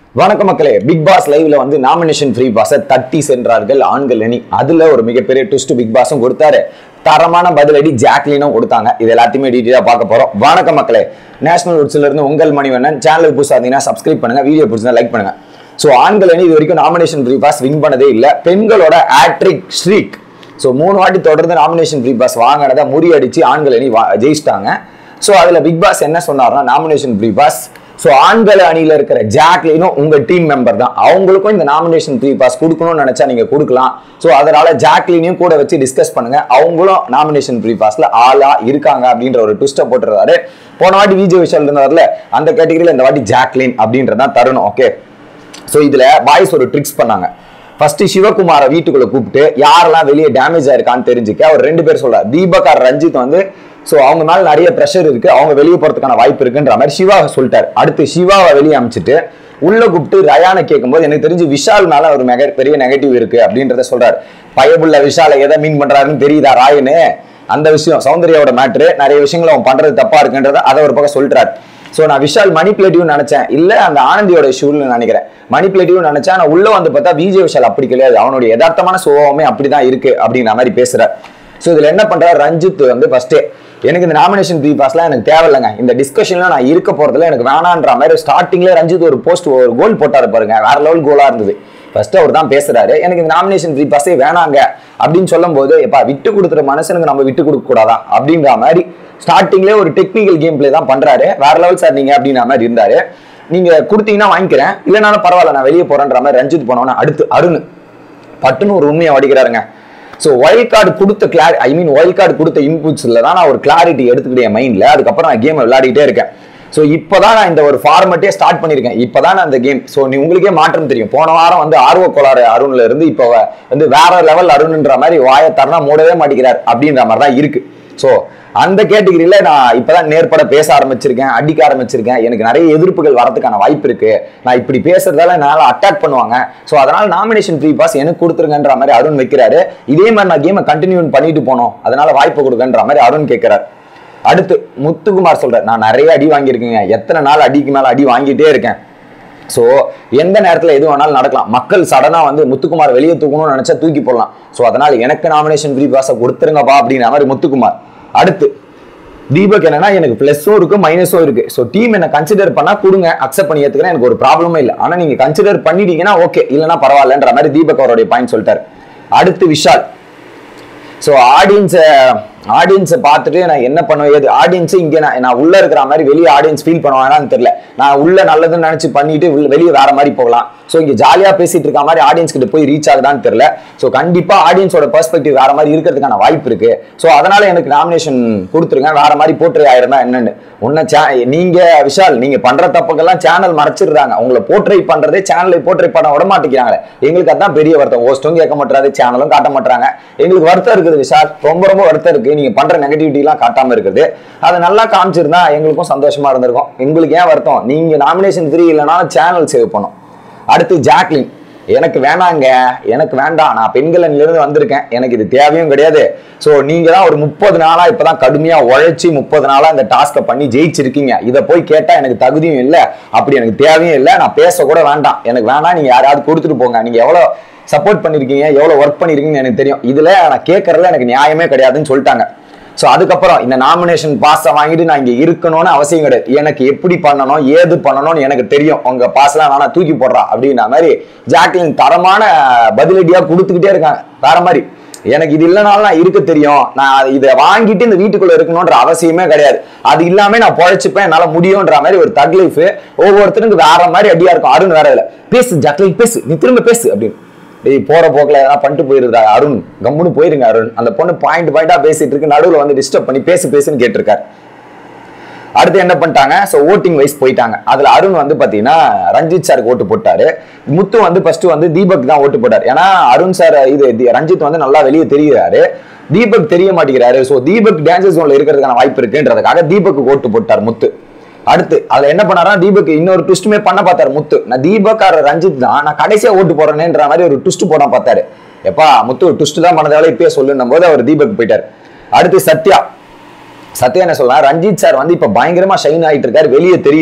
வணக்க மக்களே big pass லைவ்ல வந்து நாமினேஷன் ஃப்ரீ பாஸை தட்டி சென்றார்கள் ஆண்கள் அணி அதுல ஒரு மிகப்பெரிய ட்விஸ்ட் பிக் பாஸும் கொடுத்தாரு தரமான பதிலடி ஜாக்லினும் கொடுத்தாங்க இது எல்லாத்தையுமே டீட்டெயிலாக பார்க்க போறோம் வணக்க மக்களே நேஷனல் உட்ஸ்ல இருந்து உங்கள் மணிவண்ணன் சேனலுக்கு புதுசாக இருந்தீங்கன்னா சப்ஸ்கிரைப் பண்ணுங்க வீடியோ பிடிச்சா லைக் பண்ணுங்க ஸோ ஆண்கள் அணி இது வரைக்கும் நாமினேஷன் ஃப்ரீ பாஸ் வின் பண்ணதே இல்லை பெண்களோட ஆட்ரிக் ஸ்ட்ரீக் ஸோ மூணு வாட்டி தொடர்ந்து நாமினேஷன் ஃப்ரீ பாஸ் வாங்கினதை முறியடிச்சு ஆண்கள் அணி வா- ஜெயிச்சிட்டாங்க ஸோ அதில் பிக் பாஸ் என்ன சொன்னார்னா நாமினேஷன் ஃப்ரீ பாஸ் ஸோ ஆண்கள் அணியில் இருக்கிற ஜாக்லினும் உங்க டீம் மெம்பர் தான் அவங்களுக்கும் இந்த நாமினேஷன் ஃப்ரீ பாஸ் கொடுக்கணும்னு நினைச்சா நீங்க கொடுக்கலாம் ஸோ அதனால ஜாக்லினையும் கூட வச்சு டிஸ்கஸ் பண்ணுங்க அவங்களும் நாமினேஷன் ஃப்ரீ பாஸ்ல ஆளா இருக்காங்க அப்படின்ற ஒரு ட்விஸ்ட்டை போட்டுருந்தாரு போன வாட்டி விஜய் விஷால் இருந்தார்ல அந்த கேட்டகரியில் இந்த வாட்டி ஜாக்லின் அப்படின்றதான் தருணம் ஓகே ஸோ இதுல பாய்ஸ் ஒரு ட்ரிக்ஸ் பண்ணாங்க ஃபர்ஸ்ட் சிவகுமாரை வீட்டுக்குள்ள கூப்பிட்டு யாரெல்லாம் வெளியே டேமேஜ் ஆயிருக்கான்னு தெரிஞ்சுக்க அவர் ரெண்டு பேர் சொல்றாரு தீபக் ஆர் ரஞ்சித் வந்து ஸோ அவங்க மேல நிறைய ப்ரெஷர் இருக்கு அவங்க வெளியே போறதுக்கான வாய்ப்பு இருக்குன்ற மாதிரி சிவா சொல்லிட்டாரு அடுத்து சிவாவை வெளியே அமிச்சிட்டு உள்ள கூப்பிட்டு ரயானை கேட்கும்போது எனக்கு தெரிஞ்சு விஷால் மேல ஒரு மெக பெரிய நெகட்டிவ் இருக்கு அப்படின்றத சொல்றாரு பயபுள்ள விஷாலை எதை மீன் பண்றாருன்னு தெரியுதா ராயனு அந்த விஷயம் சௌந்தர்யாவோட மேட்ரு நிறைய விஷயங்கள் அவன் பண்றது தப்பா இருக்குன்றத அதை ஒரு பக்கம் சொல்லிட்டாரு ஸோ நான் விஷால் மணிப்புலேட்டிவ் நினைச்சேன் இல்ல அந்த ஆனந்தியோட ஷூல்னு நினைக்கிறேன் மணிப்புலேட்டிவ் நினைச்சேன் நான் உள்ள வந்து பார்த்தா விஜய் விஷால் அப்படி கிடையாது அவனுடைய யதார்த்தமான சுபாவமே அப்படிதான் இருக்கு அப்படிங்கிற மாதிரி பேசுறார் ஸோ இதுல என்ன பண்றாரு ரஞ்சித் வந்து ஃபர்ஸ்டே எனக்கு இந்த நாமினேஷன் ப்ரீ பாஸ்லாம் எனக்கு தேவையில்லைங்க இந்த டிஸ்கஷன்ல நான் இருக்க போறதுல எனக்கு வேணான்ற மாதிரி ஸ்டார்டிங்ல ரஞ்சித் ஒரு போஸ்ட் ஒரு கோல் போட்டாரு பாருங்க வேற லெவல் கோலா இருந்தது ஃபர்ஸ்ட் அவர் தான் பேசுறாரு எனக்கு இந்த நாமினேஷன் ப்ரீ பாஸே வேணாங்க அப்படின்னு சொல்லும் போது எப்பா விட்டு கொடுத்துற மனுஷனுக்கு நம்ம விட்டு கொடுக்க கூடாதா அப்படின்ற மாதிரி ஸ்டார்டிங்லேயே ஒரு டெக்னிக்கல் கேம் பிளே தான் பண்றாரு வேற லெவல் சார் நீங்க அப்படின்ற மாதிரி இருந்தாரு நீங்க கொடுத்தீங்கன்னா வாங்கிக்கிறேன் இல்லைனாலும் பரவாயில்ல நான் வெளியே போறேன்ற மாதிரி ரஞ்சித் போனோன்னா அடுத்து அருண் பட்டுன்னு ஒரு உண்மையை வடிக்கிறாருங்க ஸோ ஒயில் கார்டு கொடுத்த கிளாரி ஐ மீன் ஒயில் கார்டு கொடுத்த இன்புட்ஸ்ல தான் நான் ஒரு கிளாரிட்டி எடுத்துக்கிட்டேன் என் மைண்ட்ல அதுக்கப்புறம் நான் கேம் விளையாடிட்டே இருக்கேன் ஸோ இப்போதான் நான் இந்த ஒரு ஃபார்மட்டே ஸ்டார்ட் பண்ணியிருக்கேன் இப்போதான் நான் இந்த கேம் ஸோ நீ உங்களுக்கே மாற்றம் தெரியும் போன வாரம் வந்து ஆர்வ கோளாறு அருண்ல இருந்து இப்போ வந்து வேற லெவல் அருண்ன்ற மாதிரி வாயை தரனா மூடவே மாட்டேங்கிறார் அப்படின்ற மாதிரி தான் இருக்கு ஸோ அந்த கேட்டகரியில நான் இப்பதான் நேர்பட பேச ஆரம்பிச்சிருக்கேன் அடிக்க ஆரம்பிச்சிருக்கேன் எனக்கு நிறைய எதிர்ப்புகள் வரதுக்கான வாய்ப்பு இருக்கு நான் இப்படி பேசுறதால என்னால அட்டாக் பண்ணுவாங்க ஸோ அதனால நாமினேஷன் ஃப்ரீ பாஸ் எனக்கு கொடுத்துருங்கன்ற மாதிரி அருண் வைக்கிறாரு இதே மாதிரி நான் கேமை கண்டினியூ பண்ணிட்டு போனோம் அதனால வாய்ப்பு கொடுங்கன்ற மாதிரி அருண் கேட்கிறார் அடுத்து முத்துக்குமார் சொல்றார் நான் நிறைய அடி வாங்கியிருக்கேங்க எத்தனை நாள் அடிக்கு மேல அடி வாங்கிட்டே இருக்கேன் ஸோ எந்த நேரத்தில் எது வேணாலும் நடக்கலாம் மக்கள் சடனாக வந்து முத்துக்குமார் வெளியே தூக்கணும்னு நினைச்சா தூக்கி போடலாம் ஸோ அதனால எனக்கு நாமினேஷன் ஃப்ரீ பாஸை கொடுத்துருங்கப்பா அப்படின்ற மாதிரி முத்துக்குமார் அடுத்து தீபக் என்னன்னா எனக்கு பிளஸும் இருக்கு மைனஸும் இருக்கு ஸோ டீம் என்ன கன்சிடர் பண்ணா கொடுங்க அக்செப்ட் பண்ணி ஏத்துக்கிறேன் எனக்கு ஒரு ப்ராப்ளமே இல்லை ஆனா நீங்க கன்சிடர் பண்ணிட்டீங்கன்னா ஓகே இல்லைன்னா பரவாயில்லன்ற மாதிரி தீபக் அவருடைய பாயிண்ட் சொல்லிட்டாரு அடுத்து விஷால் ஸோ ஆடியன்ஸை ஆடியன்ஸை பார்த்துட்டு நான் என்ன பண்ணுவேன் ஏது ஆடியன்ஸ் இங்கே நான் நான் உள்ள இருக்கிற மாதிரி வெளியே ஆடியன்ஸ் ஃபீல் பண்ணுவாங்கன்னு தெரியல நான் உள்ள நல்லதுன்னு நினச்சி பண்ணிட்டு உள்ள- வெளியே வேற மாதிரி போகலாம் ஸோ இங்கே ஜாலியாக பேசிட்டு இருக்க மாதிரி ஆடியன்ஸ் கிட்ட போய் ரீச் ஆகுதான்னு தெரியல ஸோ கண்டிப்பாக ஆடியன்ஸோட பெர்ஸ்பெக்டிவ் வேற மாதிரி இருக்கிறதுக்கான வாய்ப்பு இருக்கு ஸோ அதனால எனக்கு நாமினேஷன் கொடுத்துருங்க வேற மாதிரி போட்டு ஆயிருந்தா என்னன்னு உன்ன சே நீங்க விஷால் நீங்க பண்ற தப்புக்கெல்லாம் சேனல் மறைச்சிடுறாங்க உங்களை போர்ட்ரை பண்றதே சேனலை போர்ட்ரை பண்ண விட மாட்டேங்கிறாங்க எங்களுக்கு அதான் பெரிய வருத்தம் ஹோஸ்டும் கேட்க மாட்டாரு சேனலும் காட்ட மாட்டாங்க எங்களுக்கு வருத்தம் இருக்குது விஷால் ரொம்ப ரொம்ப வருத்தம் இருக்கு நீங்க பண்ற நெகட்டிவிட்டி எல்லாம் காட்டாம இருக்குது அதை நல்லா காமிச்சிருந்தா எங்களுக்கும் சந்தோஷமா இருந்திருக்கும் எங்களுக்கு ஏன் வருத்தம் நீங்க நாமினேஷன் ஃப்ரீ இல்லைனாலும் சேனல் சேவ் பண்ணும் அடுத்து ஜாக்லின் எனக்கு வேணாங்க எனக்கு வேண்டாம் நான் பெண்கள் அணிலிருந்து வந்திருக்கேன் எனக்கு இது தேவையும் கிடையாது ஸோ நீங்க தான் ஒரு முப்பது நாளா இப்பதான் கடுமையா உழைச்சி முப்பது நாளா இந்த டாஸ்க்கை பண்ணி ஜெயிச்சிருக்கீங்க இதை போய் கேட்டா எனக்கு தகுதியும் இல்லை அப்படி எனக்கு தேவையும் இல்லை நான் பேச கூட வேண்டாம் எனக்கு வேணாம் நீங்க யாராவது கொடுத்துட்டு போங்க நீங்க எவ்வளவு சப்போர்ட் பண்ணிருக்கீங்க எவ்வளவு ஒர்க் பண்ணிருக்கீங்கன்னு எனக்கு தெரியும் இதுல நான் கேட்கறதுல எனக்கு நியாயமே கிடையாதுன்னு சொல்லிட்டாங்க ஸோ அதுக்கப்புறம் இந்த நாமினேஷன் பாஸை வாங்கிட்டு நான் இங்க இருக்கணும்னு அவசியம் கிடையாது எனக்கு எப்படி பண்ணணும் ஏது பண்ணணும்னு எனக்கு தெரியும் உங்க பாஸ்லாம் வேணா தூக்கி போடுறா அப்படின்ற மாதிரி ஜாக்லின் தரமான பதிலடியா கொடுத்துக்கிட்டே இருக்காங்க வேற மாதிரி எனக்கு இது இல்லைனாலும் நான் இருக்க தெரியும் நான் இதை வாங்கிட்டு இந்த வீட்டுக்குள்ள இருக்கணும்ன்ற அவசியமே கிடையாது அது இல்லாம நான் பொழைச்சுப்பேன் என்னால முடியும்ன்ற மாதிரி ஒரு தக் லைஃப் ஒவ்வொருத்தருக்கு வேற மாதிரி அடியா இருக்கும் அருண் வேற இல்ல பேசு ஜாக்லின் பேசு நீ திரும்ப பேசு அப்படின்னு டேய் போற போக்குல எதனா பண்ணிட்டு போயிருந்தா அருண் கம்முன்னு போயிருங்க அருண் அந்த பொண்ணு பாயிண்ட் பாயிண்டா பேசிட்டு இருக்கு நடுவுல வந்து டிஸ்டர்ப் பண்ணி பேசு பேசுன்னு கேட்டிருக்காரு அடுத்து என்ன பண்ணிட்டாங்க ஸோ ஓட்டிங் வைஸ் போயிட்டாங்க அதுல அருண் வந்து பாத்தீங்கன்னா ரஞ்சித் சாருக்கு ஓட்டு போட்டாரு முத்து வந்து ஃபர்ஸ்ட் வந்து தீபக் தான் ஓட்டு போட்டார் ஏன்னா அருண் சார் இது தி- ரஞ்சித் வந்து நல்லா வெளியே தெரியுறாரு தீபக் தெரிய மாட்டேங்கிறாரு ஸோ தீபக் டான்சர் ஜோன்ல இருக்கிறதுக்கான வாய்ப்பு இருக்குன்றதுக்காக தீபக் ஓட்டு போட்டார் முத்து அடுத்து அதுல என்ன பண்ணாரா தீபக் இன்னொரு ட்விஸ்ட்டுமே பண்ண பார்த்தாரு முத்து நான் தீபக் ஆர் ரஞ்சித் தான் நான் கடைசியா ஓட்டு போடுறேன்ற மாதிரி ஒரு ட்விஸ்ட் போட பார்த்தாரு எப்பா முத்து ட்விஸ்ட் தான் பண்ணதால இப்பயே சொல்லுன்னும் போது அவர் தீபக் போயிட்டார் அடுத்து சத்யா சத்யா என்ன சொல்லலாம் ரஞ்சித் சார் வந்து இப்ப பயங்கரமா ஷைன் ஆயிட்டு இருக்காரு வெளியே தெரியுது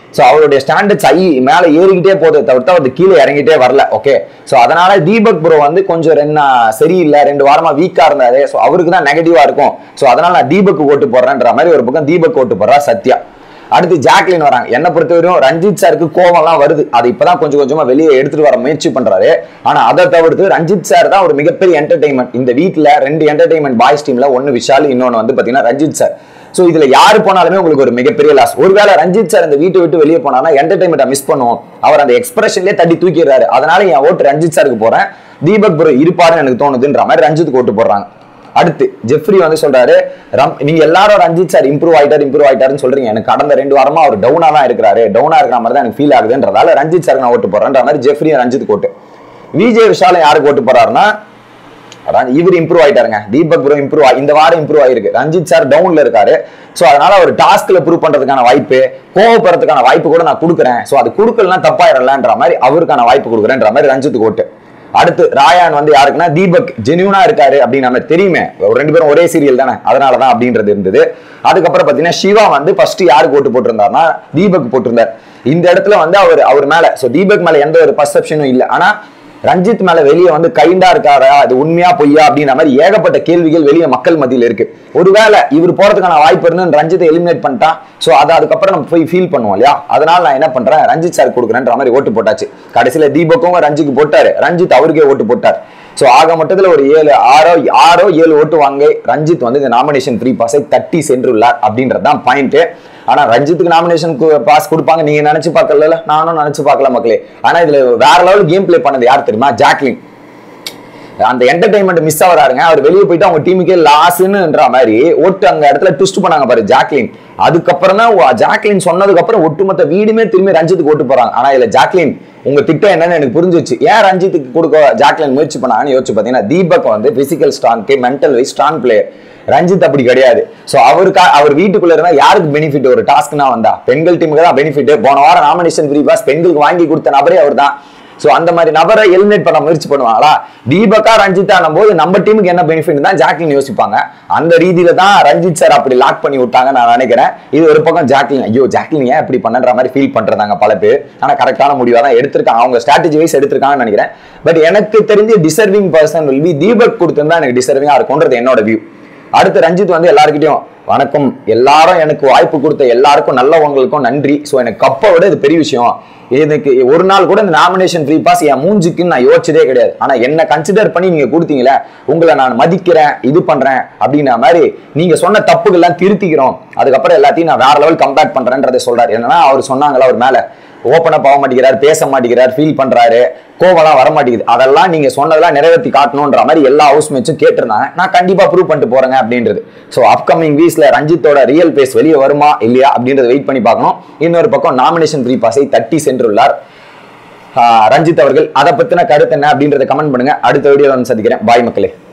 ஸோ அவருடைய ஸ்டாண்டர்ட்ஸ் ஐ மேல ஏறிக்கிட்டே போதே தவிர்த்து அவர் கீழே இறங்கிட்டே வரல ஓகே ஸோ அதனால தீபக் ப்ரோ வந்து கொஞ்சம் ரெண்டு சரியில்லை ரெண்டு வாரமா வீக்கா இருந்தாரு ஸோ அவருக்கு தான் நெகட்டிவா இருக்கும் ஸோ அதனால நான் தீபக் ஓட்டு போடுறேன்ற மாதிரி ஒரு பக்கம் தீபக் ஓட்டு போடுறா சத்யா அடுத்து ஜாக்லின் வராங்க என்ன பொறுத்தவரையும் ரஞ்சித் சாருக்கு கோவம்லாம் வருது அது இப்பதான் கொஞ்சம் கொஞ்சமா வெளியே எடுத்துட்டு வர முயற்சி பண்றாரு ஆனா அதை தவிர்த்து ரஞ்சித் சார் தான் ஒரு மிகப்பெரிய என்டர்டைன்மெண்ட் இந்த வீட்ல ரெண்டு என்டர்டைன்மெண்ட் பாய்ஸ் டீம்ல ஒன்னு விஷால் இன்னொன்னு வந்து பாத்தீங்கன்னா ரஞ்சித் சார் சோ இதுல யாரு போனாலுமே உங்களுக்கு ஒரு மிகப்பெரிய லாஸ் ஒருவேளை ரஞ்சித் சார் இந்த வீட்டை விட்டு வெளியே போனானா என்டர்டைன்மெண்ட்டை மிஸ் பண்ணுவோம் அவர் அந்த எக்ஸ்பிரஷன்லேயே தட்டி தூக்கிடுறாரு அதனால என் ஓட்டு ரஞ்சித் சாருக்கு போறேன் தீபக் ப்ரோ இருப்பாருன்னு எனக்கு தோணுதுன்ற மாதிரி ரஞ்சித்துக்கு ஓட்டு போடுறாங்க அடுத்து ஜெஃப்ரி வந்து சொல்றாரு ரம் நீங்க எல்லாரும் ரஞ்சித் சார் இம்ப்ரூவ் ஆயிட்டார் இம்ப்ரூவ் ஆயிட்டாருன்னு சொல்றீங்க எனக்கு கடந்த ரெண்டு வாரமா அவர் டவுனா தான் இருக்கிறாரு டவுனா இருக்கிற மாதிரி தான் எனக்கு ஃபீல் ஆகுதுன்றதால ரஞ்சித் சாருக்கு நான் ஓட்டு போறேன்ற மாதிரி ஜெஃப்ரி ரஞ்சித் ஓட்டு விஜய் விஷாலம் யாருக்கு ஓட்டு போறாருன்னா அதான் இவர் இம்ப்ரூவ் ஆயிட்டாருங்க தீபக் ப்ரோ இம்ப்ரூவ் ஆகி இந்த வாரம் இம்ப்ரூவ் ஆயிருக்கு ரஞ்சித் சார் டவுன்ல இருக்காரு சோ அதனால அவர் டாஸ்க்ல ப்ரூவ் பண்றதுக்கான வாய்ப்பு கோவப்படுறதுக்கான வாய்ப்பு கூட நான் கொடுக்குறேன் சோ அது கொடுக்கலன்னா தப்பாயிரலன்ற மாதிரி அவருக்கான வாய்ப்பு கொடுக்குறேன்ற மாதிரி ரஞ்சித்துக்கு ஓட்டு அடுத்து ராயான் வந்து யாருக்குன்னா தீபக் ஜெனியூனா இருக்காரு அப்படின்னு நம்ம தெரியுமே ஒரு ரெண்டு பேரும் ஒரே சீரியல் தானே அதனாலதான் அப்படின்றது இருந்தது அதுக்கப்புறம் பாத்தீங்கன்னா சிவா வந்து ஃபர்ஸ்ட் யாருக்கு ஓட்டு போட்டிருந்தாருன்னா தீபக் போட்டிருந்தார் இந்த இடத்துல வந்து அவர் அவர் மேல சோ தீபக் மேல எந்த ஒரு பர்செப்ஷனும் இல்லை ஆனா ரஞ்சித் மேல வெளியே வந்து கைண்டா இருக்காரா அது உண்மையா பொய்யா அப்படின்ற மாதிரி ஏகப்பட்ட கேள்விகள் வெளியே மக்கள் மத்தியில் இருக்கு ஒருவேளை இவர் போறதுக்கான வாய்ப்பு இருந்து ரஞ்சித்தை எலிமினேட் பண்ணிட்டா சோ அதை அதுக்கப்புறம் நம்ம போய் ஃபீல் பண்ணுவோம் இல்லையா அதனால நான் என்ன பண்றேன் ரஞ்சித் சார் கொடுக்குறேன்ற மாதிரி ஓட்டு போட்டாச்சு கடைசியில தீபக்கும் ரஞ்சிக்கு போட்டாரு ரஞ்சித் அவருக்கே ஓட்டு போட்டார் சோ ஆக மொத்தத்துல ஒரு ஏழு ஆறோ ஆறோ ஏழு ஓட்டு வாங்க ரஞ்சித் வந்து இந்த நாமினேஷன் ஃப்ரீ பாஸை தட்டி சென்றுள்ளார் அப்படின்றது தான் பாயிண்ட் ஆனா ரஞ்சித்துக்கு நாமினேஷன் பாஸ் கொடுப்பாங்க நீங்க நினைச்சு பார்க்கல நானும் நினைச்சு பார்க்கல மக்களே ஆனா இதுல வேற லெவல் கேம் ப்ளே பண்ணது யார் தெரியுமா ஜாக்லின் அந்த என்டர்டைன்மெண்ட் மிஸ் ஆகிறாருங்க அவர் வெளியே போயிட்டு அவங்க டீமுக்கே லாஸ்ன்ற மாதிரி ஓட்டு அங்க இடத்துல ட்விஸ்ட் பண்ணாங்க பாரு ஜாக்லின் அதுக்கப்புறம் தான் ஜாக்லின் சொன்னதுக்கு அப்புறம் ஒட்டுமொத்த வீடுமே திரும்பி ரஞ்சித்துக்கு ஓட்டு போறாங்க ஆனா இதுல ஜாக்லின் உங்க திட்டம் என்னன்னு எனக்கு புரிஞ்சிச்சு ஏன் ரஞ்சித்துக்கு கொடுக்க ஜாக்லின் முயற்சி பண்ணாங்கன்னு யோசிச்சு பாத்தீங்கன்னா தீபக் வந்து பிசிக்கல் ஸ்ட்ராங்க்கு mental wise strong player Ranjith அப்படி கிடையாது சோ அவருக்கா அவர் வீட்டுக்குள்ள இருந்தா யாருக்கு பெனிஃபிட் ஒரு டாஸ்க்னா வந்தா பெண்கள் டீமுக்கு தான் பெனிஃபிட் போன வாரம் நாமினேஷன் ஃப்ரீ பாஸ் பெண்களுக்கு வாங்கி கொடுத்த நபரே அவர் தான் சோ அந்த மாதிரி நபரை எலிமினேட் பண்ண முயற்சி பண்ணுவாங்களா தீபக்கா ரஞ்சித் போது நம்ம டீமுக்கு என்ன பெனிஃபிட் தான் ஜாக்லின் யோசிப்பாங்க அந்த ரீதியில தான் ரஞ்சித் சார் அப்படி லாக் பண்ணி விட்டாங்க நான் நினைக்கிறேன் இது ஒரு பக்கம் ஜாக்லின் ஐயோ ஜாக்லின் ஏன் இப்படி பண்ற மாதிரி ஃபீல் பண்றாங்க பல பேர் ஆனா கரெக்டான முடிவா தான் எடுத்திருக்காங்க அவங்க ஸ்ட்ராட்டஜி வைஸ் எடுத்திருக்காங்கன்னு நினைக்கிறேன் பட் எனக்கு தெரிஞ்ச deserving person will be Deepak கொடுத்திருந்தா எனக்கு டிசர்விங்கா இருக்கும்ன்றது என்னோட வியூ அடுத்து ரஞ்சித் வந்து எல்லாருக்கிட்டையும் வணக்கம் எல்லாரும் எனக்கு வாய்ப்பு கொடுத்த எல்லாருக்கும் நல்லவங்களுக்கும் நன்றி ஸோ எனக்கு கப்பை விட இது பெரிய விஷயம் எனக்கு ஒரு நாள் கூட இந்த நாமினேஷன் ஃப்ரீ பாஸ் என் மூஞ்சிக்குன்னு நான் யோசிச்சதே கிடையாது ஆனா என்ன கன்சிடர் பண்ணி நீங்க கொடுத்தீங்களே உங்களை நான் மதிக்கிறேன் இது பண்றேன் அப்படின்ற மாதிரி நீங்க சொன்ன தப்புகள்லாம் திருத்திக்கிறோம் அதுக்கப்புறம் எல்லாத்தையும் நான் வேற லெவல் கம்பேர் பண்றேன்றதை சொல்றாரு என்னன்னா அவர் சொன்னாங்களா அவர் மேல ஓப்பனா போக மாட்டேங்கிறார் பேச மாட்டேங்கிறார் ஃபீல் பண்றாரு கோவம்லாம் வர மாட்டேங்குது அதெல்லாம் நீங்க சொன்னதெல்லாம் நிறைவேற்றி காட்டணுன்ற மாதிரி எல்லா ஹவுஸ் மேட்சும் கேட்டிருந்தாங்க நான் கண்டிப்பா ப்ரூவ் பண்ணிட்டு போறேங்க அப்படின்றது ஸோ அப்கமிங் வீக்ஸ்ல ரஞ்சித்தோட ரியல் பேஸ் வெளியே வருமா இல்லையா அப்படின்றத வெயிட் பண்ணி பார்க்கணும் இன்னொரு பக்கம் நாமினேஷன் ஃப்ரீ பாஸை தட்டி சென்றுள்ளார் ஆஹ் ரஞ்சித் அவர்கள் அதை பத்தின கருத்து என்ன அப்படின்றத கமெண்ட் பண்ணுங்க அடுத்த வீடியோல வந்து சந்திக்கிறேன் பாய் மக்களே